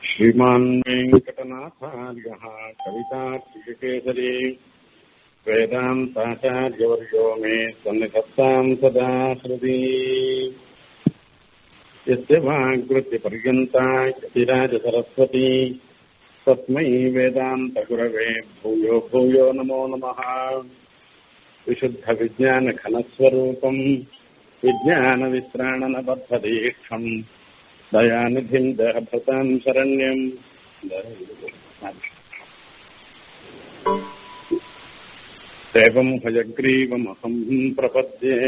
श्रीमान् वेङ्कटनाथार्यः कवितार्थिककेसरी वेदान्ताचार्यवर्यो मे सन्निधत्ताम् सदा हृदि यस्य वाग्वृत्तिपर्यन्ता यतिराजसरस्वती तस्मै वेदान्तगुरवे भूयो भूयो नमो नमः विशुद्धविज्ञानघनस्वरूपम् विज्ञानविश्राणनबद्धदीक्षम् दयानिधिम् देहभृताम् शरण्यम् देवम् भजग्रीवमहम् प्रपद्ये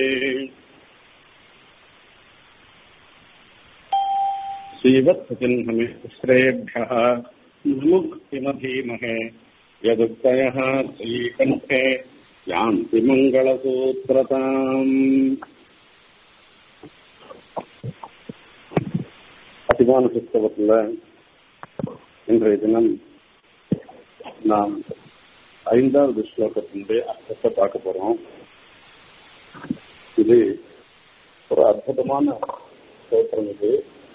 श्रीवत्सचिह्नमिश्रेभ्यः मुक्तिमधीमहे यदुक्तयः श्रीकण्ठे यान्ति मङ्गलसूत्रताम् அதிமான புஸ்தகத்தில் இன்றைய தினம் நாம் ஐந்தாவது ஸ்லோகத்தினுடைய அர்த்தத்தை பார்க்க போறோம் இது ஒரு அற்புதமான ஸ்தோத்திரம் இது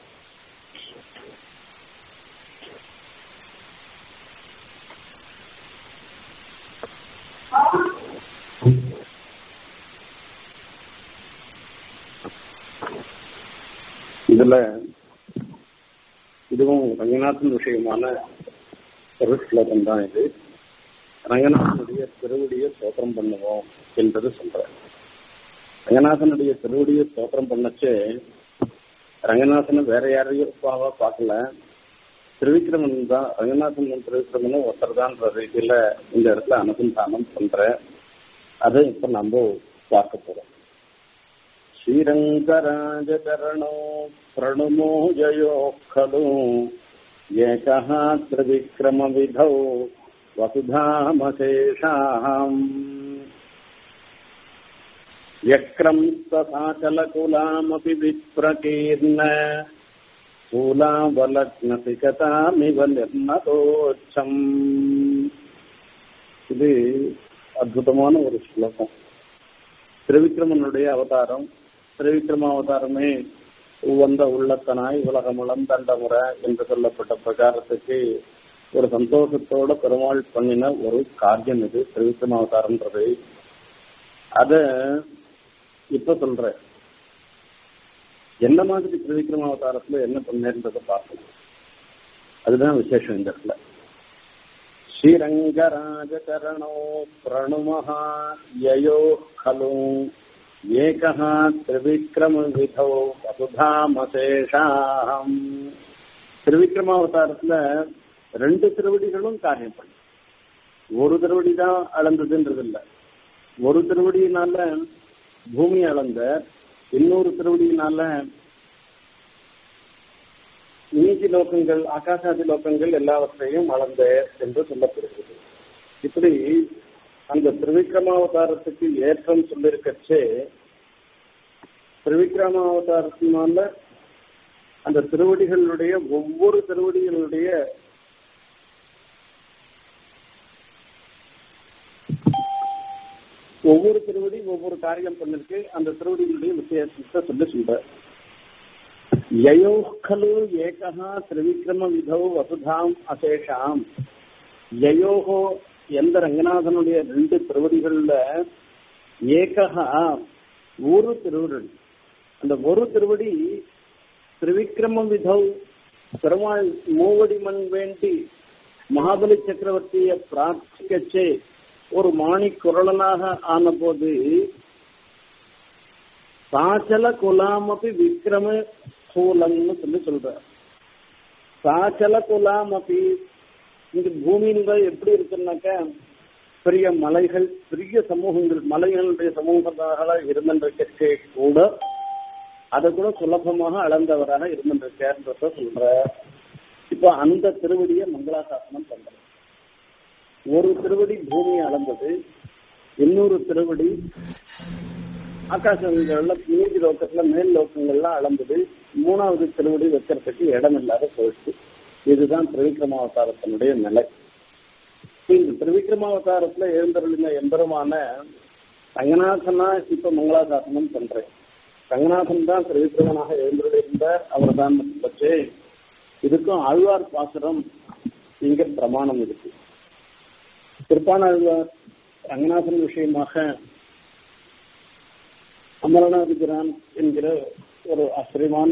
இதுல இதுவும் ரங்கநாதன் விஷயமான ஒரு ஸ்லோகம் தான் இது ரங்கநாதனுடைய திருவடியை ஸ்தோத்திரம் பண்ணுவோம் என்பது சொல்றேன் ரங்கநாதனுடைய திருவடியை ஸ்தோத்திரம் பண்ணச்சே ரங்கநாதனை வேற யாரையும் அப்பாவா பார்க்கல திருவிக்கிரமன் தான் ரங்கநாதன் திருவிக்கிரமனும் ஒருத்தர் தான்ற ரீதியில இந்த இடத்துல அனுசந்தானம் பண்ற அதை இப்ப நம்ம பார்க்க போறோம் श्रीरङ्गराजचरणो प्रणुमो जयो खलु एकः त्रिविक्रमविधौ वसुधामशेषाम् व्यक्रं तथाचलकुलामपि विप्रकीर्ण शूलावलग्नसिकतामिव निर्मतोच्छम् இது அற்புதமான ஒரு ஸ்லோகம் திருவிக்ரமனுடைய அவதாரம் திருவிக்ரம அவதாரமே வந்த உள்ளத்தனாய் உலகமுளம் தண்டமுறை என்று சொல்லப்பட்ட பிரகாரத்துக்கு ஒரு சந்தோஷத்தோட பெருமாள் பண்ணின ஒரு காரியம் இது திருவிக்ரம அவதாரம்ன்றது அத இப்ப சொல்ற என்ன மாதிரி திருவிக்ரம அவதாரத்துல என்ன பண்ணேன்றதை பார்க்கணும் அதுதான் விசேஷம் இந்த இடத்துல श्रीरङ्गराजचरणो प्रणुमः ययो खलु एकः त्रिविक्रमविधौ வசுதாமசேஷாம் திருவிக்ரமாவதாரத்துல ரெண்டு திருவடிகளும் காரியம் பண்ணு ஒரு திருவடி தான் அளந்ததுன்றது இல்ல ஒரு திருவடியினால பூமி அளந்த இன்னொரு திருவடியினால நீதி லோகங்கள் ஆகாசாதி லோகங்கள் எல்லாவற்றையும் அளந்த என்று சொல்லப்படுகிறது இப்படி அந்த திருவிக்ரமாவதாரத்துக்கு ஏற்றம் சொல்லிருக்கச்சே திருவிக்ரமாவதாரத்தினால அந்த திருவடிகளுடைய ஒவ்வொரு திருவடிகளுடைய ஒவ்வொரு திருவடி ஒவ்வொரு காரியம் பண்ணிருக்கு அந்த திருவடிகளுடைய விசேஷத்தை சொல்லி சொல்ற யயோ खलु ஏகः திரிவிக்ரம விதௌ வசுதாம் அசேஷாம் யயோகோ எந்த ரங்கநாதனுடைய ரெண்டு திருவடிகள்ல ஏகா ஒரு திருவடி அந்த ஒரு திருவடி திரிவிக்ரம விதௌ பெருமாள் மூவடி மண் வேண்டி மகாபலி சக்கரவர்த்தியை பிரார்த்திக்கச்சே ஒரு மாணி குரலனாக ஆன போது சாச்சல குலாமபி விக்ரம ஸ்தூலம்னு சொல்லி சொல்ற சாச்சல குலாம் அப்படி இந்த பூமியில எப்படி இருக்குன்னாக்க பெரிய மலைகள் பெரிய சமூகங்கள் மலைகளுடைய சமூகங்களாக இருந்திருக்கே கூட அதை கூட சுலபமாக அளந்தவராக இருந்திருக்கேன்றத சொல்ற இப்ப அந்த திருவடியை மங்களாசாசனம் பண்ற ஒரு திருவடி பூமியை அளந்தது இன்னொரு திருவடி ஆகாசங்கள்ல நீதி லோக்கத்துல மேல் லோக்கங்கள்லாம் அளந்தது மூணாவது திருவடி வைக்கிறதுக்கு இடம் இல்லாத போயிடுச்சு இதுதான் திரிவிக்ரமாவதாரத்தினுடைய நிலை இந்த திரிவிக்ரமாவதாரத்துல எழுந்தருளின எம்பெருமான ரங்கநாதனா இப்ப மங்களாசாசனம் பண்றேன் ரங்கநாதன் தான் திரிவிக்ரமனாக எழுந்தருளிருந்தார் அவர் தான் வச்சு இதுக்கும் ஆழ்வார் பாசுரம் இங்க பிரமாணம் இருக்கு திருப்பானாழ்வார் ரங்கநாதன் விஷயமாக அமரனாதிகிறான் என்கிற ஒரு ஆச்சரியமான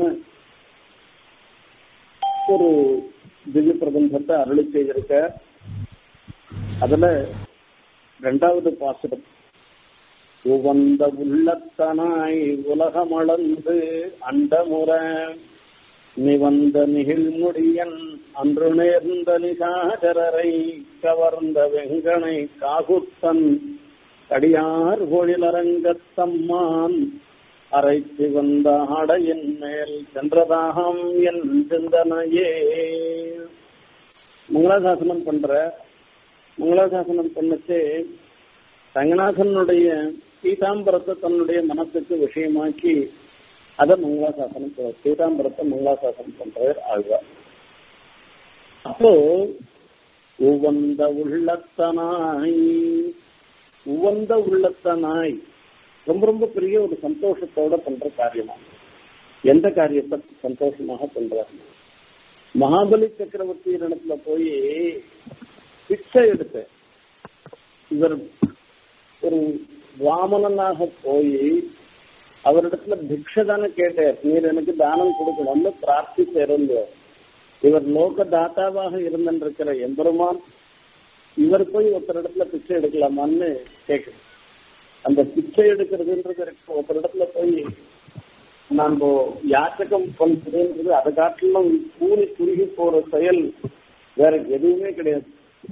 ஒரு திவ்ய பிரபந்தத்தை அருளி செய்திருக்க அதுல ரெண்டாவது பாசுரம் உவந்த உள்ளத்தனாய் உலகமளந்து அண்டமுற நிவந்த நிகழ்முடியன் அன்று நேர்ந்த நிசாகரரை கவர்ந்த வெங்கனை காகுத்தன் கடியார் பொழிலரங்கத்தம்மான் அரைத்து வந்த ஆடையின் மேல் சென்றதாகம் என் சிந்தனையே மங்களாசாசனம் பண்ற மங்களாசாசனம் பண்ணச்சு ரங்கநாதனுடைய பீதாம்பரத்தை தன்னுடைய மனத்துக்கு விஷயமாக்கி அதை மங்களாசாசனம் பீதாம்பரத்தை மங்களாசாசனம் பண்றவர் ஆழ்வார் அப்போ உவந்த உள்ளத்தனாய் உவந்த உள்ளத்தனாய் ரொம்ப ரொம்ப பெரிய ஒரு சந்தோஷத்தோட பண்ற காரியமா எந்த காரியத்தை சந்தோஷமாக பண்றாரு மகாபலி சக்கரவர்த்தி இடத்துல போய் பிச்சை எடுத்த இவர் ஒரு வாமனனாக போய் அவரிடத்துல பிக்ஷை தானே கேட்டார் நீர் எனக்கு தானம் கொடுக்கணும்னு பிரார்த்தித்து இருந்தோம் இவர் லோக தாத்தாவாக இருந்திருக்கிற எம்பெருமான் இவர் போய் ஒருத்தர் இடத்துல பிச்சை எடுக்கலாமான்னு கேட்குறேன் அந்த பிச்சை எடுக்கிறதுன்றது இருக்கு ஒருத்தர் இடத்துல போய் நம்ம யாச்சகம் பண்றதுன்றது அதை காட்டிலும் கூலி குறுகி போற செயல் வேற எதுவுமே கிடையாது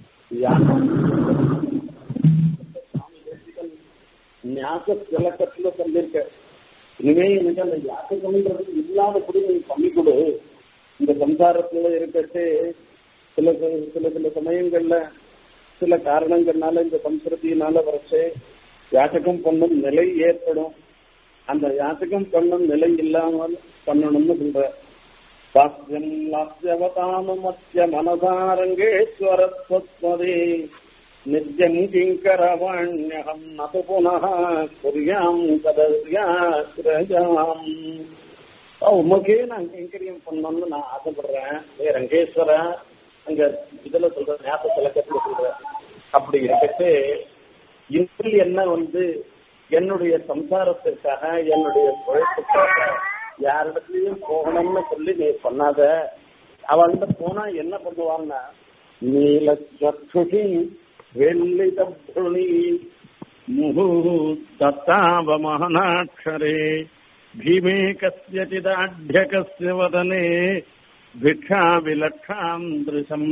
ஞாச விளக்கத்துல சொல்லியிருக்க இனிமே எனக்கு அந்த யாச்சகம்ன்றது இல்லாதபடி நீ பண்ணி கொடு இந்த சம்சாரத்துல இருக்கட்டு சில சில சில சமயங்கள்ல சில காரணங்கள்னால இந்த சம்ஸ்கிருதியினால வரைச்சு யாச்சகம் பண்ணும் நிலை ஏற்படும் அந்த யாச்சகம் பண்ணும் நிலை இல்லாமல் பண்ணணும்னு சொல்ற வாக்கியம் லாஸ்யவதானுமத்திய மனசாரங்கேஸ்வரத்வதே நித்யம் கிங்கரவாண்யகம் நது புனः குரியாம் கதர்யாம் உமக்கே நான் கைங்கரியம் பண்ணணும்னு நான் ஆசைப்படுறேன் ஏ ரங்கேஸ்வரா அங்க இதுல சொல்ற ஞாபக திலக்கத்துல சொல்ற அப்படி இருக்கட்டு இன்னும் என்ன வந்து என்னுடைய சம்சாரத்திற்காக என்னுடைய குழைப்புக்காக யாரிடத்துலயும் போகணும்னு சொல்லி நீ பண்ணாத அவள்கிட்ட போனா என்ன பண்ணுவான்னா நீல சற்றுஷி வெள்ளி தப்ருணி முகு தத்தாவமஹனாட்சரே भीमे कस्यचिदाढ्यकस्य वदने भिक्षा विलक्षाम् दृशम्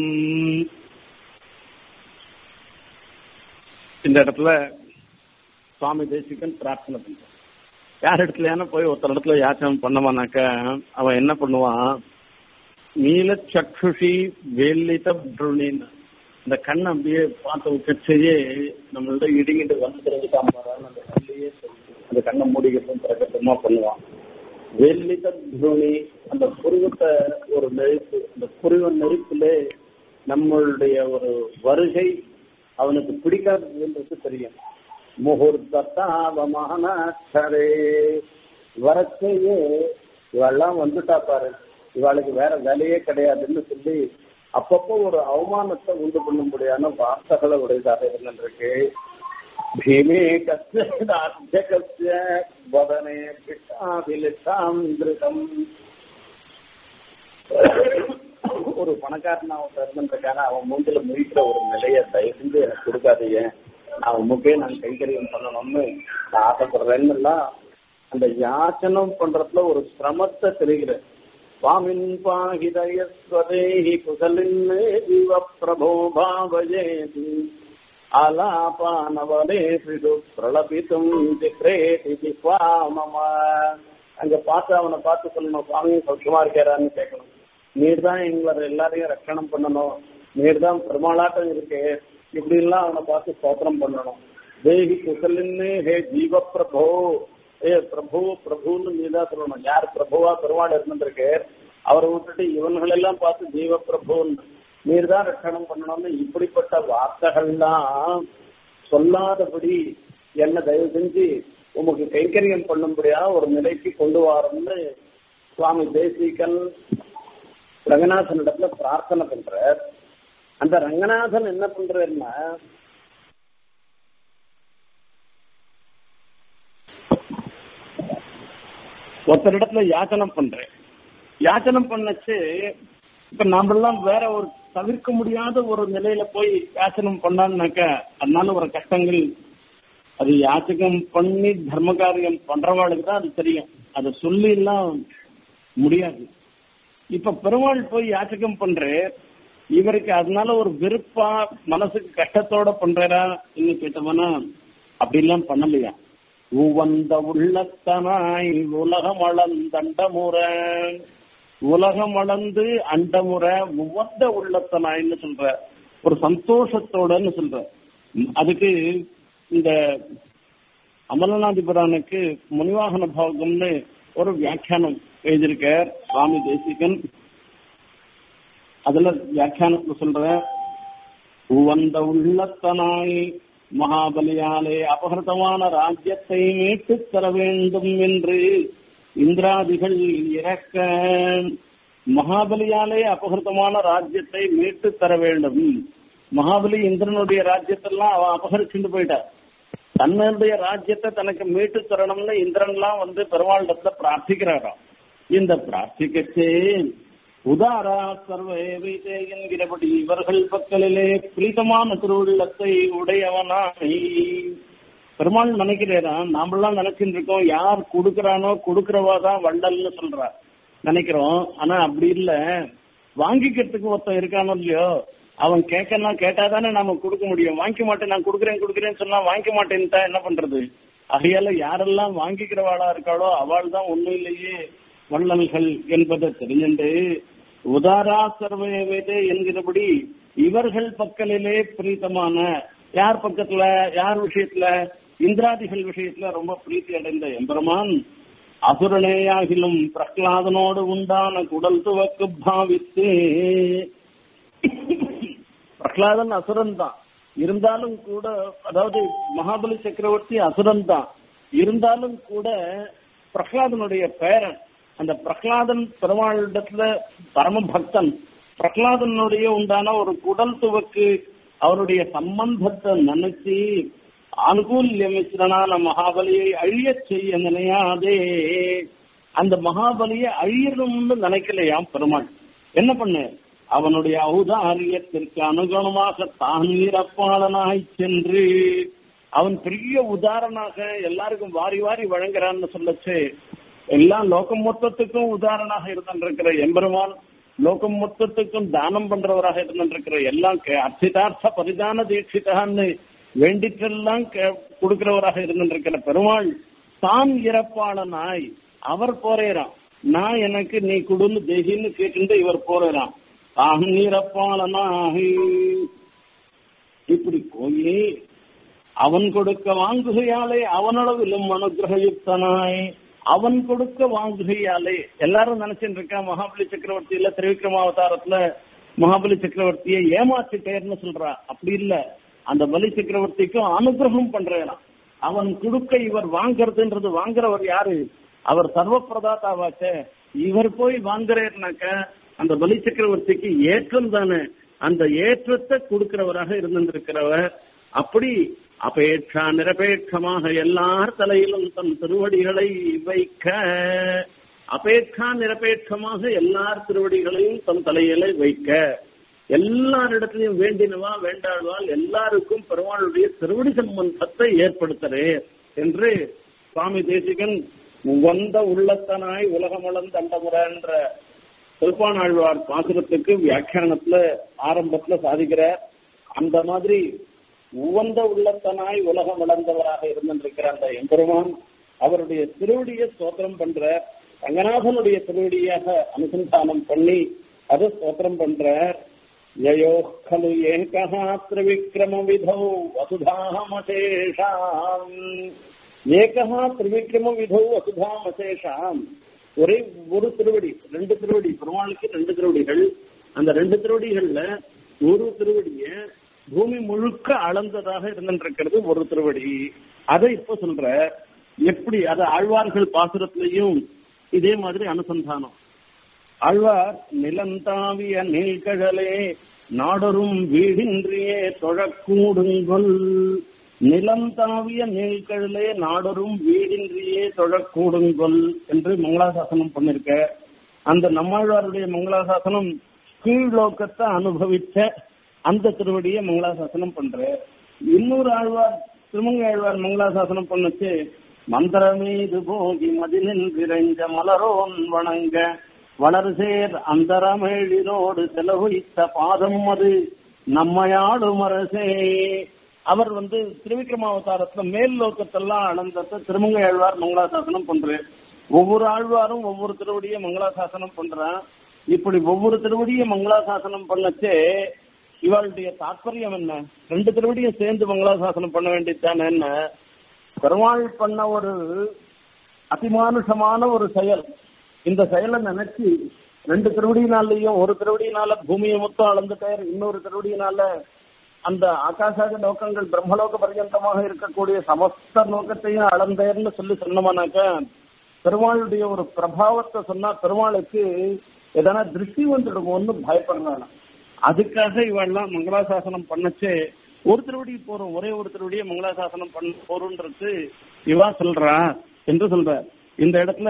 இந்த இடத்துல சுவாமி தேசிகன் பிரார்த்தனை பண்றான் யார் இடத்துலயான போய் ஒருத்தர் இடத்துல யாச்சனம் பண்ணவானாக்க அவன் என்ன பண்ணுவான் நீல சக்ஷுஷி வேலித புருணின்னு இந்த கண்ணை அப்படியே பார்த்த கட்சியே நம்மள்ட்ட இடிங்கிட்டு வந்துக்கிறதுக்காம அந்த கண்ணிலேயே அந்த கண்ணை மூடிக்கிறதும் திறக்கட்டுமா பண்ணுவான் வெள்ளித துருணி அந்த புருவத்தை ஒரு நெருப்பு அந்த புருவ நெருப்பிலே நம்மளுடைய ஒரு வருகை அவனுக்கு பிடிக்காதுன்றது தெரியும் முகூர்த்தாவமானே வரச்சையே இவெல்லாம் வந்துட்டா பாரு இவாளுக்கு வேற வேலையே கிடையாதுன்னு சொல்லி அப்பப்போ ஒரு அவமானத்தை உண்டு பண்ணும்படியான வார்த்தைகளை உடையதாக இருந்திருக்கு भीमे कस्याध्यकस्य वदने भिक्षाभिलिप्ताम् திருகம் ஒரு பணக்காரன் அவன் இருந்திருக்கான அவன் மூஞ்சில முடிக்கிற ஒரு நிலைய தயவு செஞ்சு எனக்கு கொடுக்காதீங்க நான் உமக்கே நான் கைகரியம் பண்ணணும்னு நான் ஆசைப்படுறேன்னுலாம் அந்த யாச்சனம் பண்றதுல ஒரு சிரமத்தை தெரிகிறேன் சுவாமின் பாகிதயஸ்வதேஹி குசலின் ஜீவ பிரபோ பாவஜேதி ஆலாபானவலேஷு பிரளபித்தும் திக்ரேதி ஜிஹ்வா மம அங்க பார்த்து அவனை பார்த்து சொல்லணும் சுவாமி சௌக்கியமா இருக்காரான்னு கேட்கணும் நீர் தான் எங்களை எல்லாரையும் ரட்சணம் பண்ணணும் நீர் தான் பெருமாளாட்டம் இருக்கு இப்படி எல்லாம் அவனை பார்த்து ஸ்தோத்திரம் பண்ணணும் தேகி குசலின்னு ஹே ஜீவ பிரபோ ஏ பிரபு பிரபுன்னு நீ தான் சொல்லணும் யார் பிரபுவா பெருமாள் இருந்திருக்கு அவரை விட்டுட்டு இவன்களெல்லாம் பார்த்து ஜீவ பிரபுன்னு நீர் தான் ரட்சணம் பண்ணணும்னு இப்படிப்பட்ட வார்த்தைகள்லாம் சொல்லாதபடி என்ன தயவு செஞ்சு உமக்கு கைங்கரியம் பண்ணும்படியா ஒரு நிலைக்கு கொண்டு வரோம்னு சுவாமி தேசிகன் ரங்கநாதனிடத்துல பிரார்த்தனை பண்ற அந்த ரங்கநாதன் என்ன பண்றாருன்னா ஒருத்தரிடத்துல யாச்சனம் பண்றேன் யாச்சனம் பண்ணச்சு இப்ப நாமெல்லாம் வேற ஒரு தவிர்க்க முடியாத ஒரு நிலையில போய் யாச்சனம் பண்ணான்னாக்க அதனால ஒரு கஷ்டங்கள் அது யாச்சகம் பண்ணி தர்ம காரியம் பண்றவாளுக்கு தான் அது தெரியும் அதை சொல்லி எல்லாம் முடியாது இப்ப பெருமாள் போய் யாச்சகம் பண்ற இவருக்கு அதனால ஒரு வெறுப்பா மனசுக்கு கஷ்டத்தோட பண்றா இன்னும் கேட்டவனா அப்படிலாம் பண்ணலையா உவந்த உள்ளத்தனாய் உலகம் அளந்தண்டமுற உலகம் அளந்து அண்டமுற உவந்த உள்ளத்தனாய்ன்னு சொல்ற ஒரு சந்தோஷத்தோடன்னு சொல்ற அதுக்கு இந்த அமலநாதிபுரானுக்கு முனிவாகன பாவகம்னு ஒரு வியாக்கியானம் எழுதியிருக்கார் சுவாமி தேசிகன் அதுல வியாக்கியானத்துல சொல்ற உவந்த உள்ளத்தனாய் மகாபலியாலே அபகிருதமான ராஜ்யத்தை மீட்டுத் தர வேண்டும் என்று இந்திராதிகள் இறக்க மகாபலியாலே அபகிருதமான ராஜ்யத்தை மீட்டு தர வேண்டும் மகாபலி இந்திரனுடைய ராஜ்யத்தெல்லாம் அவன் அபகரிச்சுட்டு போயிட்டார் தன்னுடைய ராஜ்யத்தை தனக்கு மீட்டு தரணும்னு இந்திரன்லாம் வந்து பெருமாளிடத்துல பிரார்த்திக்கிறாராம் இந்த பிரார்த்திக்கச்சே உதாரா சர்வே வைத்தே என்கிறபடி இவர்கள் பக்கலிலே பிரீதமான திருவுள்ளத்தை உடையவனாய் பெருமாள் நினைக்கிறேன் நாமெல்லாம் நினைச்சுட்டு இருக்கோம் யார் கொடுக்கறானோ கொடுக்கறவா தான் வள்ளல்னு சொல்றா நினைக்கிறோம் ஆனா அப்படி இல்ல வாங்கிக்கிறதுக்கு ஒருத்தன் இருக்கானோ இல்லையோ அவன் கேட்கலாம் கேட்டாதானே நாம கொடுக்க முடியும் வாங்கிக்க மாட்டேன் நான் கொடுக்குறேன் கொடுக்குறேன்னு சொன்னா வாங்கிக்க மாட்டேன்ட்டா என்ன பண்றது ஆகையால யாரெல்லாம் வாங்கிக்கிறவாளா இருக்காளோ அவள் தான் ஒண்ணும் இல்லையே வள்ளல்கள் என்பதை தெரிஞ்சுண்டு உதாரா சர்வேவேதே என்கிறபடி இவர்கள் பக்கலிலே பிரீத்தமான யார் பக்கத்துல யார் விஷயத்துல இந்திராதிகள் விஷயத்துல ரொம்ப பிரீத்தி அடைந்த எம்பெருமான் அசுரனேயாகிலும் பிரகலாதனோடு உண்டான குடல் துவக்கு பாவித்து பிரகலாதன் அசுரன் தான் இருந்தாலும் கூட அதாவது மகாபலி சக்கரவர்த்தி அசுரன் தான் இருந்தாலும் கூட பிரகலாதனுடைய பேரன் அந்த பிரகலாதன் பெருமாளிடத்துல பரம பக்தன் பிரகலாதனுடைய உண்டான ஒரு குடல் துவக்கு அவருடைய சம்பந்தத்தை நினைச்சு அனுகூல்ய மிஸ்ரனான மகாபலியை அழியச் செய்ய நினையாதே அந்த மகாபலியை அழியணும்னு நினைக்கலையாம் பெருமாள் என்ன பண்ணு அவனுடைய ஔதாரியத்திற்கு அனுகுணமாக தான் வீரப்பாளனாய் சென்று அவன் பெரிய உதாரணாக எல்லாருக்கும் வாரி வாரி வழங்குறான்னு சொல்லச்சு எல்லா லோகம் மொத்தத்துக்கும் உதாரணமாக இருந்திருக்கிற எம்பெருமான் லோகம் மொத்தத்துக்கும் தானம் பண்றவராக இருந்திருக்கிற எல்லாம் அர்ச்சிதார்த்த பரிதான தீட்சிதான்னு வேண்டிற்றெல்லாம் கொடுக்கிறவராக இருந்திருக்கிற பெருமாள் தான் இறப்பாளனாய் அவர் போறேறான் நான் எனக்கு நீ குடுன்னு தேகின்னு கேட்டு இவர் போறான் தான் இறப்பாளனாய் இப்படி போய் அவன் கொடுக்க வாங்குகையாலே அவனளவிலும் அனுகிரகயுக்தனாய் அவன் கொடுக்க வாங்குகையாலே எல்லாரும் நினைச்சுட்டு இருக்கா மகாபலி சக்கரவர்த்தியில திரிவிக்ரமாவதாரத்துல மகாபலி சக்கரவர்த்தியை ஏமாத்திட்டேர்னு சொல்றா அப்படி இல்ல அந்த பலி சக்கரவர்த்திக்கும் அனுகிரகம் பண்றேன் அவன் கொடுக்க இவர் வாங்கறதுன்றது வாங்குறவர் யாரு அவர் சர்வ பிரதாத்தாவாச்சே இவர் போய் வாங்குறேன்னாக்க அந்த பலி சக்கரவர்த்திக்கு ஏற்றம் தானே அந்த ஏற்றத்தை கொடுக்கிறவராக இருந்திருக்கிறவர் அப்படி அபேட்சா நிரபேட்சமாக எல்லார் தலையிலும் தன் திருவடிகளை வைக்க அபேட்சா நிரபேட்சமாக எல்லார் திருவடிகளையும் தன் தலையில வைக்க எல்லாரிடத்திலையும் வேண்டினவா வேண்டாழ்வால் எல்லாருக்கும் பெருமாளுடைய திருவடி சம்பந்தத்தை ஏற்படுத்துறே என்று சுவாமி தேசிகன் உகந்த உள்ளத்தனாய் உலகமளந்த அண்டமுறை என்ற திருப்பானாழ்வார் பாசுரத்துக்கு வியாக்கியானத்துல ஆரம்பத்துல சாதிக்கிறார் அந்த மாதிரி உவந்த உள்ளத்தனாய் உலகம் வளர்ந்தவராக இருந்திருக்கிற அந்த எம்பெருமான் அவருடைய திருவடியை ஸ்தோத்திரம் பண்ற ரங்கநாதனுடைய திருவடியாக அனுசந்தானம் பண்ணி அது ஸ்தோத்திரம் பண்ற யயோ खलु ஏகः त्रिविक्रम विधौ वसुधामशेषाम् ஏகः त्रिविक्रम விதோ வசுதாமசேஷாம் ஒரே ஒரு திருவடி ரெண்டு திருவடி பெருமாளுக்கு ரெண்டு திருவடிகள் அந்த ரெண்டு திருவடிகள்ல ஒரு திருவடிய பூமி முழுக்க அளந்ததாக இருந்திருக்கிறது ஒரு திருவடி அதை இப்ப சொல்ற எப்படி அது ஆழ்வார்கள் பாசுரத்திலையும் இதே மாதிரி அனுசந்தானம் ஆழ்வார் நிலந்தாவிய நீழ்கழலே நாடொரும் வீடின்றியே தொழக்கூடுங்கொல் நிலம் தாவிய நீழ்கழலே நாடொரும் வீடின்றியே தொழக்கூடுங்கொல் என்று மங்களாசாசனம் பண்ணிருக்க அந்த நம்மாழ்வாருடைய மங்களாசாசனம் கீழ்லோக்கத்தை அனுபவிச்ச அந்த திருவடியை மங்களாசாசனம் பண்ற இன்னொரு ஆழ்வார் திருமங்கை ஆழ்வார் மங்களாசாசனம் பண்ணுச்சு மந்திரமீது போகி மதிலின் விரைஞ்ச மலரோன் வணங்க வளர்சேர் அந்தரமேழினோடு செலவழித்த பாதம் அது நம்மையாடும் அரசே அவர் வந்து திருவிக்ரமாவதாரத்துல மேல் லோக்கத்தெல்லாம் அளந்தத திருமங்கை ஆழ்வார் மங்களாசாசனம் பண்றாரு ஒவ்வொரு ஆழ்வாரும் ஒவ்வொரு திருவடியை மங்களாசாசனம் பண்றான் இப்படி ஒவ்வொரு திருவடியும் மங்களாசாசனம் பண்ணச்சே இவளுடைய தாற்பயம் என்ன ரெண்டு திருவடியும் சேர்ந்து மங்களாசாசனம் பண்ண வேண்டியதுதானே என்ன பெருமாள் பண்ண ஒரு அதிமானுஷமான ஒரு செயல் இந்த செயலை நினைச்சு ரெண்டு திருவடியினாலையும் ஒரு திருவடியினால பூமியை மொத்தம் அளந்துட்டார் இன்னொரு திருவடியினால அந்த ஆகாசாக நோக்கங்கள் பிரம்மலோக பர்யந்தமாக இருக்கக்கூடிய சமஸ்த நோக்கத்தையும் அளந்தேர்னு சொல்லி சொன்னோம்னாக்க பெருமாளுடைய ஒரு பிரபாவத்தை சொன்னா பெருமாளுக்கு எதனா திருஷ்டி வந்துடுமோன்னு பயப்படுறாங்க அதுக்காக இவெல்லாம் மங்களாசாசனம் பண்ணச்சே ஒரு திருவடி போறோம் ஒரே ஒரு திருவடியை மங்களாசாசனம் பண்ண போறோன்றது இவா சொல்றா என்று சொல்ற இந்த இடத்துல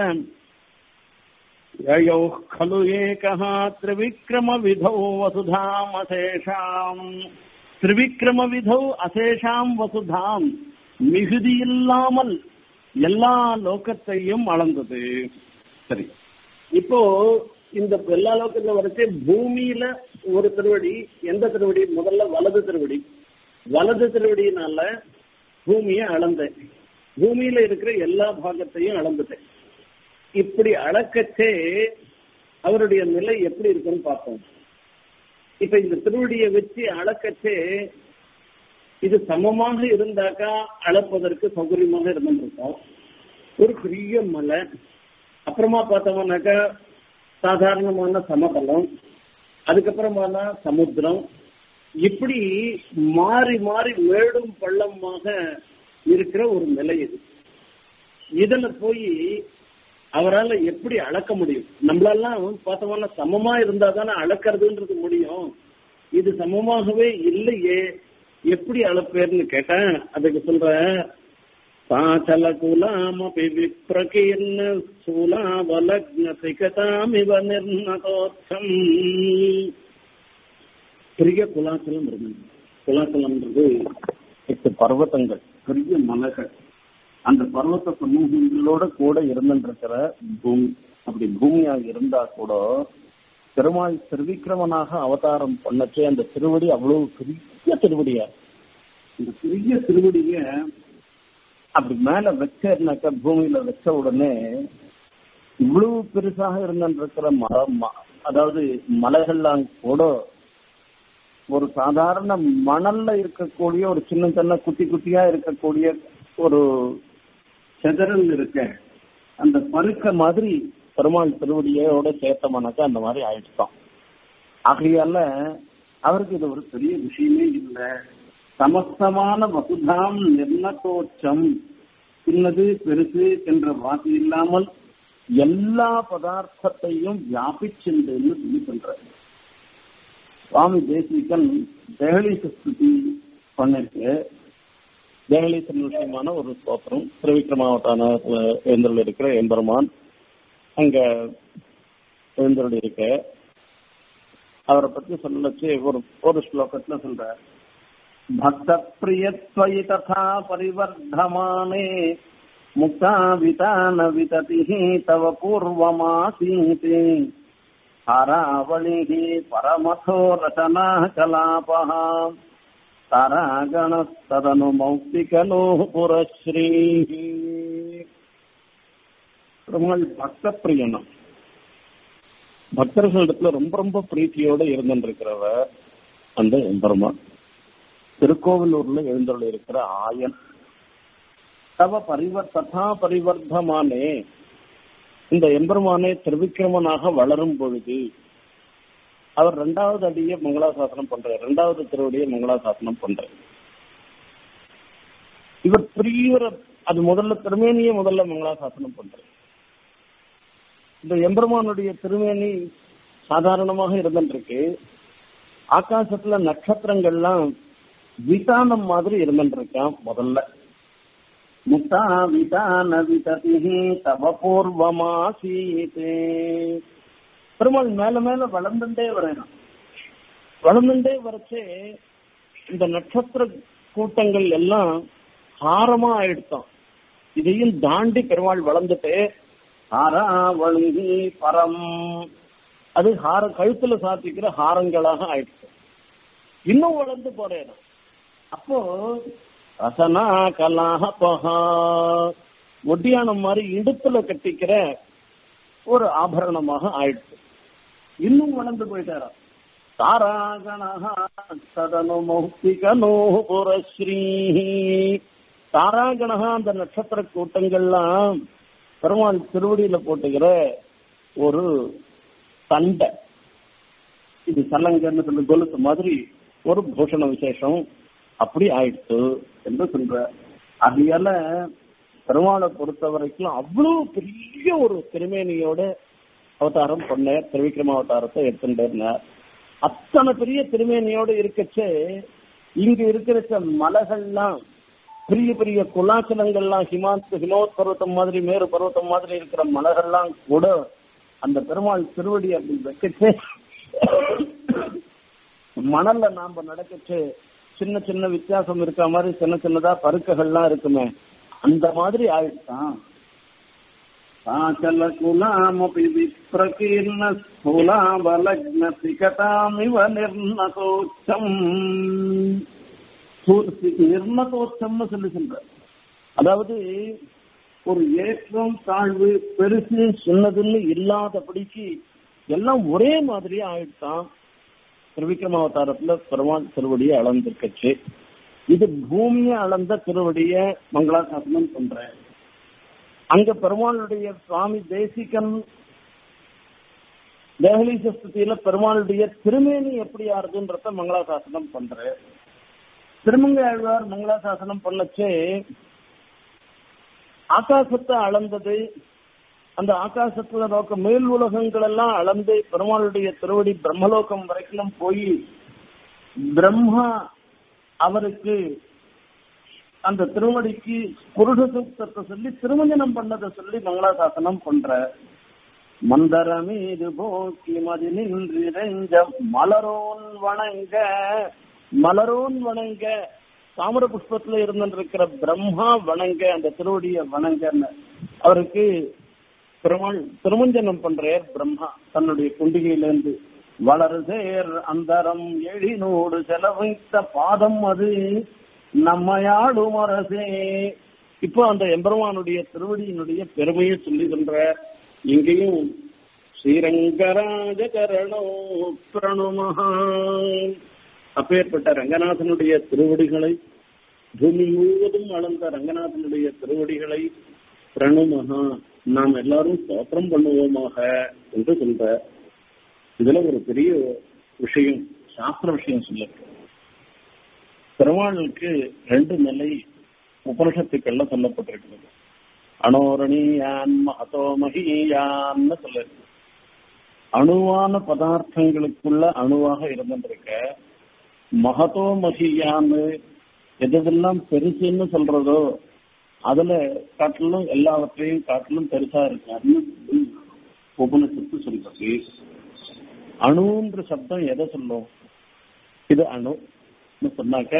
யயோ खलु एकः त्रिविक्रमविधौ वसुधाम् அசேஷாம் திரிவிக்ரமவிதௌ அசேஷாம் வசுதாம் மிகுதி இல்லாமல் எல்லா லோகத்தையும் அளந்தது சரி இப்போ இந்த எல்லா லோகத்துல வரைச்சு பூமியில ஒரு திருவடி எந்த திருவடி முதல்ல வலது திருவடி வலது திருவடியினால பூமியை அளந்தேன் பூமியில இருக்கிற எல்லா பாகத்தையும் அளந்துட்டேன் இப்படி அளக்கச்சே அவருடைய நிலை எப்படி இருக்குன்னு பார்ப்போம் இப்ப இந்த திருவடியை வச்சு அளக்கச்சே இது சமமாக இருந்தாக்கா அளப்பதற்கு சௌகரியமாக இருந்திருக்கும் ஒரு பெரிய மலை அப்புறமா பார்த்தோம்னாக்கா சாதாரணமான சமதளம் அதுக்கப்புறமான சமுத்திரம் இப்படி மாறி மாறி மேடும் பள்ளமாக இருக்கிற ஒரு நிலை இது இதுல போய் அவரால் எப்படி அளக்க முடியும் நம்மளெல்லாம் பார்த்தோம்னா சமமா இருந்தா தானே அளக்கிறதுன்றது முடியும் இது சமமாகவே இல்லையே எப்படி அளப்பேர்னு கேட்டேன் அதுக்கு சொல்ற சாச்சல குலாமபி விப்ரகீர்ண சூலாவலக்ன சிகதாமிவ நிர்ணதோத்தம் பெரிய குலாச்சலம் இருந்தது குலாச்சலம்ன்றது எட்டு பர்வத்தங்கள் பெரிய மலைகள் அந்த பர்வத்த சமூகங்களோட கூட இருந்துருக்கிற பூமி அப்படி பூமியா இருந்தா கூட பெருமாள் திருவிக்கிரமனாக அவதாரம் பண்ணச்சே அந்த திருவடி அவ்வளவு பெரிய திருவடியா இந்த பெரிய திருவடிய அப்படி மேல வச்சேன்னாக்கா பூமியில வச்ச உடனே இவ்வளவு பெருசாக இருந்திருக்கிற மரம் அதாவது மலைகள்லாம் கூட ஒரு சாதாரண மணல்ல இருக்கக்கூடிய ஒரு சின்ன சின்ன குட்டி குட்டியா இருக்கக்கூடிய ஒரு செதறல் இருக்க அந்த பருக்க மாதிரி பெருமாள் திருவடியோட சேர்த்தமானாக்கா அந்த மாதிரி ஆயிடுச்சான் ஆகையால அவருக்கு இது ஒரு பெரிய விஷயமே இல்லை சமஸ்தமான வசுதாம் நிர்ணதோச்சம் சின்னது பெருசு என்ற வாக்கு இல்லாமல் எல்லா பதார்த்தத்தையும் வியாபிச்சுண்டுன்னு சொல்லி சொல்ற சுவாமி தேசிகன் தேகலி சுஸ்துதி பண்ணிருக்கு தேகலீசன் விஷயமான ஒரு ஸ்தோத்திரம் திருவிக்ரமாவட்டான எழுந்தருள் இருக்கிற எம்பெருமான் அங்க எழுந்தருள் இருக்க அவரை பத்தி சொல்லச்சு ஒரு ஒரு ஸ்லோகத்துல சொல்ற பக்த பிரியத்வயி ததா பரிவர்தமானே முக்தாவிதான விததி தவ பூர்வமாசீதே ஹராவளிः பரமதோ ரச்சனா கலாபः தராகணஸ்ததனு மௌக்திகலோ புரஸ்ரீः பெருமாள் பக்த பிரியனம் பக்தர்களிடத்துல ரொம்ப ரொம்ப பிரீத்தியோட இருந்திருக்கிறவ அந்த எம்பெருமான் திருக்கோவிலூர்ல எழுந்தருள் இருக்கிற ஆயன் தவ பரிவர் ததா பரிவர்த்தமானே இந்த எம்பெருமானே திருவிக்கிரமனாக வளரும் பொழுது அவர் ரெண்டாவது அடியை மங்களாசாசனம் பண்றார் ரெண்டாவது திருவடியை மங்களாசாசனம் பண்றார் இவர் பெரிய அது முதல்ல திருமேனியை முதல்ல மங்களாசாசனம் பண்றார் இந்த எம்பெருமானுடைய திருமேனி சாதாரணமாக இருந்துருக்கு ஆகாசத்துல நட்சத்திரங்கள்லாம் விதானம் மாதிரி இருந்துருக்கான் முதல்ல முத்தா விதான விததி தவ பூர்வமாசீதே பெருமாள் மேல மேல வளர்ந்துட்டே வரையணும் வளர்ந்துட்டே வரச்சே இந்த நட்சத்திர கூட்டங்கள் எல்லாம் ஹாரமா ஆயிடுத்தோம் இதையும் தாண்டி பெருமாள் வளர்ந்துட்டு ஹாராவளி பரம் அது ஹார கழுத்துல சாத்திக்கிற ஹாரங்களாக ஆயிடுச்சு இன்னும் வளர்ந்து போறேன் அப்போ ரசனா கலாபகா ஒட்டியானம் மாதிரி இடுப்புல கட்டிக்கிற ஒரு ஆபரணமாக ஆயிடுச்சு இன்னும் வளர்ந்து போயிட்டாராம் தாராகணா சதனு மௌக்திகனோ புரஸ்ரீ தாராகணா அந்த நட்சத்திர கூட்டங்கள்லாம் பெருமாள் திருவடியில போட்டுக்கிற ஒரு சண்டை இது சல்லங்கன்னு சொல்லி கொலுசு மாதிரி ஒரு பூஷண விசேஷம் அப்படி ஆயிடுச்சு என்று சொல்ற அதையால பெருமாளை பொறுத்த வரைக்கும் அவ்வளவு பெரிய ஒரு திருமேனியோட அவதாரம் பண்ண திருவிக்ரம அவதாரத்தை எடுத்துட்டார் அத்தனை பெரிய திருமேனியோட இருக்கச்சே இங்க இருக்கிற மலைகள்லாம் பெரிய பெரிய குலாச்சலங்கள்லாம் ஹிமாத் ஹிமோத் பர்வத்தம் மாதிரி மேரு பர்வத்தம் மாதிரி இருக்கிற மலைகள்லாம் கூட அந்த பெருமாள் திருவடி அப்படி வைக்கச்சே மணல்ல நாம நடக்கச்சு சின்ன சின்ன வித்தியாசம் இருக்க மாதிரி சின்ன சின்னதா பருக்கைகள்லாம் இருக்குமே அந்த மாதிரி ஆயிடுச்சான் சாச்சல குலாமபி விப்ரகீர்ண ஸ்தூலாவலக்ன சிகதாமிவ நிர்ணதோச்சம் நிர்ணதோச்சம்னு சொல்லி சொல்ற அதாவது ஒரு ஏற்றம் தாழ்வு பெருசு சின்னதுன்னு இல்லாதபடிக்கு எல்லாம் ஒரே மாதிரியே ஆயிடுச்சான் திருவிக்ரமாவதாரத்துல பெருமாள் திருவடியை அளந்திருக்கச்சு இது பூமியை அளந்த திருவடிய மங்களாசாசனம் பண்ற அங்க பெருமாளுடைய சுவாமி தேசிகன் தேகலீச ஸ்துதியில பெருமாளுடைய திருமேனி எப்படி ஆறுதுன்றத மங்களாசாசனம் பண்ற திருமங்க ஆழ்வார் மங்களாசாசனம் பண்ணச்சே ஆகாசத்தை அளந்தது அந்த ஆகாசத்துல நோக்க மேல் உலகங்கள் எல்லாம் அளந்து பெருமாளுடைய திருவடி பிரம்மலோகம் வரைக்கும் போய் பிரம்மா அவருக்கு அந்த திருவடிக்கு புருஷ சூக்தத்தை சொல்லி திருமஞ்சனம் பண்ணதை சொல்லி மங்களாசாசனம் பண்ற மந்தரமீது போக்கி மதி நின்றிறைஞ்ச மலரோன் வணங்க மலரோன் வணங்க தாமர புஷ்பத்துல இருந்திருக்கிற பிரம்மா வணங்க அந்த திருவடிய வணங்கன்னு அவருக்கு பெருமாள் திருமஞ்சனம் பண்றார் பிரம்மா தன்னுடைய குண்டிகையிலிருந்து வளருசேர் அந்தரம் எழினோடு செலவைத்த பாதம் அது நம்மையாடும் அரசே இப்போ அந்த எம்பெருமானுடைய திருவடியினுடைய பெருமையை சொல்லுகின்ற இங்கேயும் ஸ்ரீரங்கராஜ கரணோ பிரணுமஹா அப்பேற்பட்ட ரங்கநாதனுடைய திருவடிகளை பூமி முழுவதும் அளந்த ரங்கநாதனுடைய திருவடிகளை பிரணுமகா நாம் எல்லாரும் ஸ்தோத்திரம் பண்ணுவோமாக என்று சொல்ற இதுல ஒரு பெரிய விஷயம் சாஸ்திர விஷயம் சொல்லிருக்கு பெருமாளுக்கு ரெண்டு நிலை உபனிஷத்துக்கள்ல சொல்லப்பட்டிருக்கிறது அனோரணியான் மகதோ மகியான்னு சொல்லிருக்கு அணுவான பதார்த்தங்களுக்குள்ள அணுவாக இருந்திருக்க மகதோ மகியான்னு எதெல்லாம் பெருசுன்னு சொல்றதோ அதுல காட்டிலும் எல்லாவற்றையும் காட்டிலும் பெருசா இருக்காருன்னு உபனிஷத்து சொல்றது அணுன்ற சப்தம் எதை சொல்லும் இது அணு சொன்னாக்க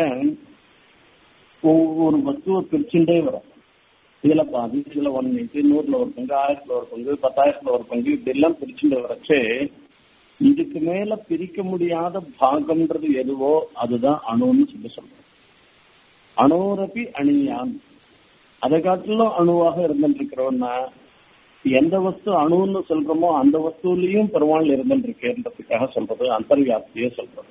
ஒவ்வொரு வஸ்துவை பிரிச்சுட்டே வரும் இதுல பாதி இதுல ஒன் இன்ச்சு நூறுல ஒரு பங்கு ஆயிரத்துல ஒரு பங்கு பத்தாயிரத்துல ஒரு பங்கு இப்படி எல்லாம் பிரிச்சுட்டு வரச்சே இதுக்கு மேல பிரிக்க முடியாத பாகம்ன்றது எதுவோ அதுதான் அணுன்னு சொல்லி சொல்றோம் அணோரப்பி அணியான் அதை காட்டிலும் அணுவாக இருந்துருக்கிறோம்னா எந்த வஸ்து அணுன்னு சொல்றோமோ அந்த வஸ்துலயும் பெருமாள் இருந்துருக்கேன்றதுக்காக சொல்றது அந்தர்வியாப்தியே சொல்றது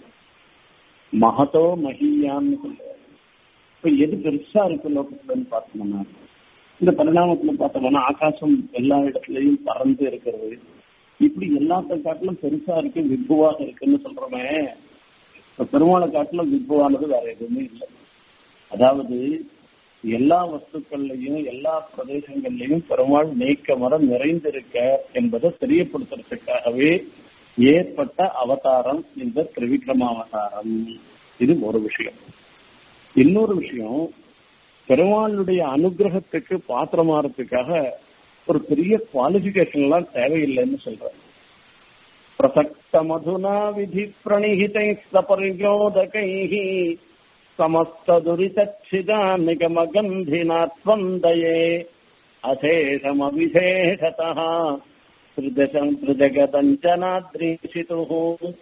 மகதோ மகியான்னு சொல்றாரு இப்ப எது பெருசா இருக்கு லோகத்துலன்னு பார்த்தோம்னா இந்த பரிணாமத்துல பார்த்தோம்னா ஆகாசம் எல்லா இடத்துலயும் பறந்து இருக்கிறது இப்படி எல்லாத்த காட்டிலும் பெருசா இருக்கு விப்புவாக இருக்குன்னு சொல்றோமே இப்ப பெருமாளை காட்டிலும் விப்புவானது வேற எதுவுமே இல்லை அதாவது எல்லா வஸ்துக்கள்லையும் எல்லா பிரதேசங்கள்லையும் பெருமாள் நீக்க மரம் நிறைந்திருக்க என்பதை தெரியப்படுத்துறதுக்காகவே ஏற்பட்ட அவதாரம் இந்த திரிவிக்ரம அவதாரம் இது ஒரு விஷயம் இன்னொரு விஷயம் பெருமாளுடைய அனுகிரகத்துக்கு பாத்திரமாறதுக்காக ஒரு பெரிய குவாலிபிகேஷன் எல்லாம் தேவையில்லைன்னு சொல்ற பிரசக்த மதுனா விதி பிரணிஹிதை சபரியோதகை சமஸ்த துரிதச்சிதா நிகமகந்தினாத்வந்தயே அசேஷமவிசேஷதா त्रिदशम् त्रिजगदञ्जनाद्रीशितुः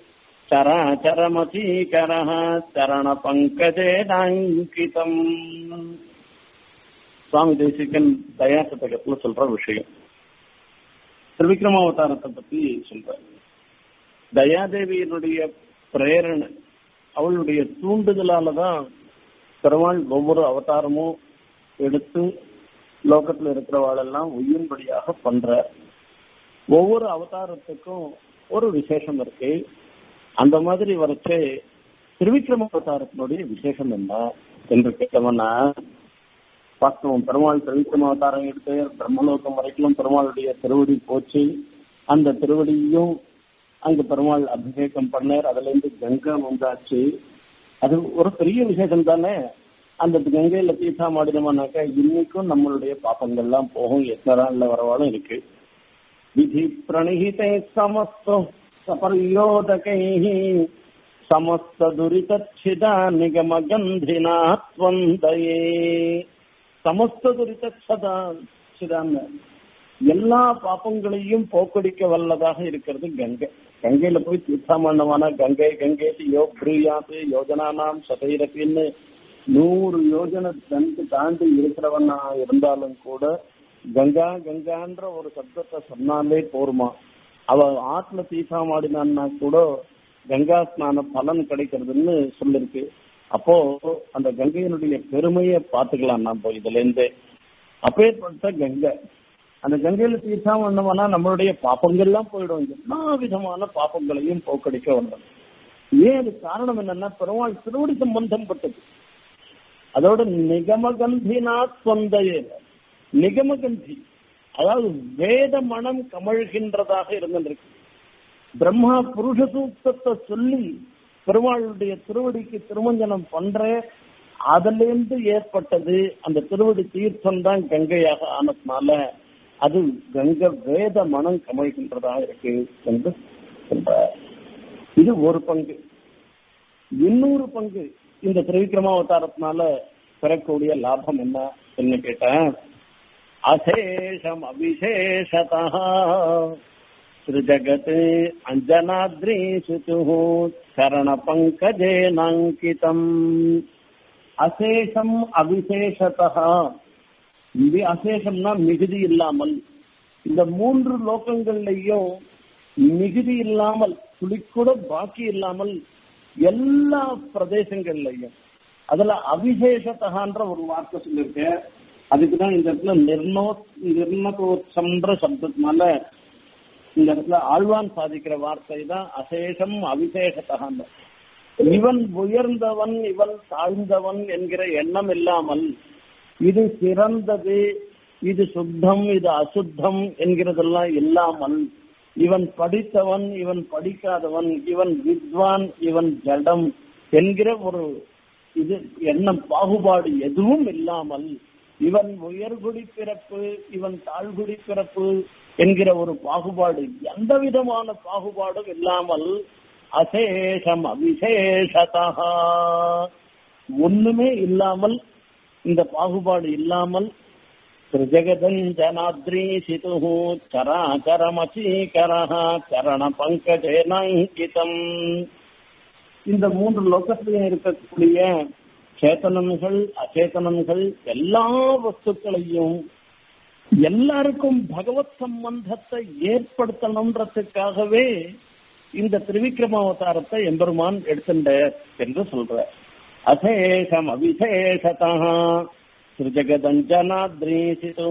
चराचरमचीकरः चरणपङ्कजेनाङ्कितम् சுவாமி தேசிகன் தயா சதகத்துல சொல்ற விஷயம் திருவிக்ரமாவதாரத்தை பத்தி சொல்ற தயாதேவியினுடைய பிரேரணை அவளுடைய தூண்டுதலாலதான் பெருமாள் ஒவ்வொரு அவதாரமும் எடுத்து லோகத்துல இருக்கிறவாளெல்லாம் உயின்படியாக பண்ற ஒவ்வொரு அவதாரத்துக்கும் ஒரு விசேஷம் இருக்கு அந்த மாதிரி வரைச்சே திருவிக்ரம அவதாரத்தினுடைய விசேஷம் என்ன என்று கேட்டோம்னா வாஸ்தவம் பெருமாள் திருவிக்ரம அவதாரம் எடுத்து பிரம்மலோகம் வரைக்கும் பெருமாளுடைய திருவடி போச்சு அந்த திருவடியும் அங்க பெருமாள் அபிஷேகம் பண்ணார் அதுல இருந்து கங்கா வந்தாச்சு அது ஒரு பெரிய விசேஷம் தானே அந்த கங்கையில தீர்த்தா மாடினோம்னாக்கா இன்னைக்கும் நம்மளுடைய பாப்பங்கள்லாம் போகும் எத்தனை நாள்ல வரவாலும் இருக்கு विधि प्रणिहिते समस्त सपर्योदकैः समस्त दुरितच्छिदा निगमगन्धिना त्वन्दये சமஸ்த துரிதா சிதான்னு எல்லா பாப்பங்களையும் போக்கடிக்க வல்லதாக இருக்கிறது கங்கை கங்கையில போய் தீர்த்தாமண்டமான கங்கை கங்கை யோ பிரியாத்து யோஜனானாம் சதைரப்பின்னு நூறு யோஜனை தண்டு தாண்டி இருக்கிறவனா இருந்தாலும் கூட கங்கா கங்கான்ற ஒரு சப்தத்தை சொன்னாலே போருமா அவ ஆத்ம தீசா மாடினான்னா கூட கங்கா ஸ்நான பலன் கிடைக்கிறதுன்னு சொல்லிருக்கு அப்போ அந்த கங்கையினுடைய பெருமையை பார்த்துக்கலாம் நாம் போய் இதுல இருந்து அப்பேற்பட்ட கங்கை அந்த கங்கையில தீர்த்தா பண்ணோம்னா நம்மளுடைய பாப்பங்கள்லாம் போயிடும் எல்லா விதமான பாப்பங்களையும் போக்கடிக்க வந்தோம் ஏன் அது காரணம் என்னன்னா பெருமாள் திருவடி சம்பந்தம் பட்டது அதோட நிகமகந்தினா சொந்தையே நிகமகந்தி அதாவது வேத மனம் கமழ்கின்றதாக இருந்திருக்கு பிரம்மா புருஷ சூக்தத்தை சொல்லி பெருமாளுடைய திருவடிக்கு திருமஞ்சனம் பண்ற அதுல இருந்து ஏற்பட்டது அந்த திருவடி தீர்த்தம் தான் கங்கையாக ஆனதுனால அது கங்கை வேத மனம் கமழ்கின்றதாக இருக்கு என்று சொல்றார் இது ஒரு பங்கு இன்னொரு பங்கு இந்த திரிவிக்ரமாவதாரத்தினால பெறக்கூடிய லாபம் என்ன என்ன கேட்டேன் அசேஷம் அபிஷேஷதா திருஜகத் அஞ்சனாத்ரி சுது சரண பங்கஜேனாங்கிதம் அசேஷம் அபிஷேஷதா இது அசேஷம்னா மிகுதி இல்லாமல் இந்த மூன்று லோகங்கள்லையும் மிகுதி இல்லாமல் துளிக்கூட பாக்கி இல்லாமல் எல்லா பிரதேசங்கள்லையும் அதுல அபிஷேஷத்தகான்ற ஒரு வார்த்தை சொல்லியிருக்கேன் அதுக்குதான் இந்த இடத்துல நிர்ணோ நிர்ணதோத்சம்ன்ற சப்தத்தினால இந்த இடத்துல ஆழ்வான் சாதிக்கிற வார்த்தை தான் அசேஷம் அவிசேஷத்தகான் இவன் உயர்ந்தவன் இவன் தாழ்ந்தவன் என்கிற எண்ணம் இல்லாமல் இது சிறந்தது இது சுத்தம் இது அசுத்தம் என்கிறதெல்லாம் இல்லாமல் இவன் படித்தவன் இவன் படிக்காதவன் இவன் வித்வான் இவன் ஜடம் என்கிற ஒரு இது எண்ணம் பாகுபாடு எதுவும் இல்லாமல் இவன் உயர்குடி பிறப்பு இவன் தாழ்குடி பிறப்பு என்கிற ஒரு பாகுபாடு எந்த விதமான பாகுபாடும் இல்லாமல் அசேஷம் அவிசேஷதா ஒண்ணுமே இல்லாமல் இந்த பாகுபாடு இல்லாமல் ஜெகதஞ்சனாத்ரி சிது சராச்சரமசீகர சரண பங்கஜேனாங்கிதம் இந்த மூன்று லோகத்திலையும் இருக்கக்கூடிய சேத்தனன்கள் அச்சேதனன்கள் எல்லா வஸ்துக்களையும் எல்லாருக்கும் பகவத் சம்பந்தத்தை ஏற்படுத்தணுன்றதுக்காகவே இந்த திரிவிக்ரமாவதாரத்தை எம்பெருமான் எடுத்துட்டார் என்று சொல்ற அசேஷம் அவிசேஷதா திருஜகதஞ்சனாத்ரீசிது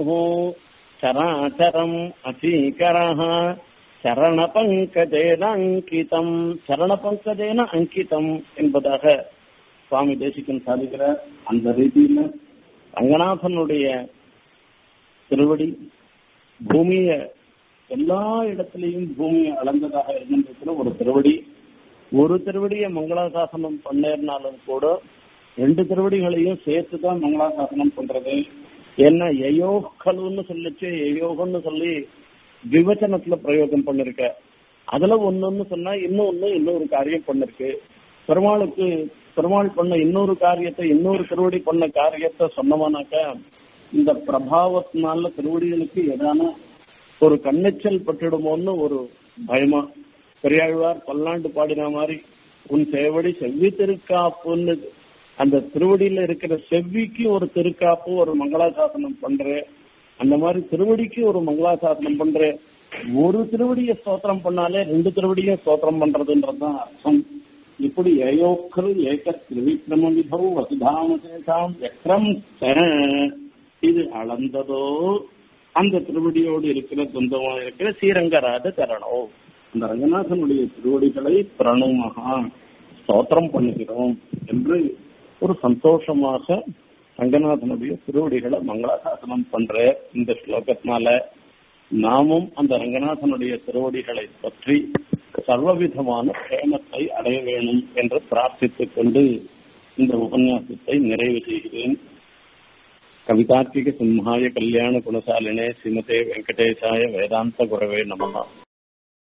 சராச்சரம் அசீகரः சரண பங்கஜேன அங்கிதம் சரண பங்கஜேன அங்கிதம் என்பதாக சுவாமி தேசிகன் சாதிக்கிற அந்த ரீதியில ரங்கநாதனுடைய திருவடி பூமிய எல்லா இடத்திலையும் பூமியை அளந்ததாக இருக்கின்ற ஒரு திருவடி ஒரு திருவடியை மங்களாசாசனம் பண்ணேர்னாலும் கூட ரெண்டு திருவடிகளையும் சேர்த்து தான் மங்களாசாசனம் பண்றது ஏன்னா எயோகலுன்னு சொல்லிச்சு எயோகன்னு சொல்லி விவச்சனத்துல பிரயோகம் பண்ணிருக்க அதுல ஒன்னொன்னு சொன்னா இன்னொன்னு இன்னொரு காரியம் பண்ணிருக்கு பெருமாளுக்கு பெருமாள் பண்ண இன்னொரு காரியத்தை இன்னொரு திருவடி பண்ண காரியத்தை சொன்னவனாக்க இந்த பிரபாவத்தினால திருவடிகளுக்கு எதான ஒரு கண்ணெச்சல் பட்டுடுமோன்னு ஒரு பயமா பெரியாழ்வார் பல்லாண்டு பாடின மாதிரி உன் சேவடி செவ்வி திருக்காப்புன்னு அந்த திருவடியில இருக்கிற செவ்விக்கு ஒரு திருக்காப்பு ஒரு மங்களாசாசனம் பண்றேன் அந்த மாதிரி திருவடிக்கு ஒரு மங்களாசாசனம் பண்றேன் ஒரு திருவடியை ஸ்தோத்திரம் பண்ணாலே ரெண்டு திருவடியும் ஸ்தோத்திரம் பண்றதுன்றதுதான் அர்த்தம் இப்படி ஏயோக்கல் ஏக திரிவிக்ரம விபவ் வசுதாமசேஷாம் எக்ரம் இது அளந்ததோ அந்த திருவடியோடு இருக்கிற துந்தமா இருக்கிற ஸ்ரீரங்கராஜ தரணோ அந்த ரங்கநாதனுடைய திருவடிகளை பிரணவமாக ஸ்தோத்திரம் பண்ணுகிறோம் என்று ஒரு சந்தோஷமாக ரங்கநாதனுடைய திருவடிகளை மங்களாசாசனம் பண்ற இந்த ஸ்லோகத்தினால நாமும் அந்த ரங்கநாதனுடைய திருவடிகளை பற்றி சர்வவிதமான பிரேமத்தை அடைய வேணும் என்று பிரார்த்தித்துக் கொண்டு இந்த உபன்யாசத்தை நிறைவு செய்கிறேன் கவிதார்க்கிக சிம்ஹாய கல்யாண குணசாலினே ஸ்ரீமதே வெங்கடேசாய வேதாந்த குரவே நமகா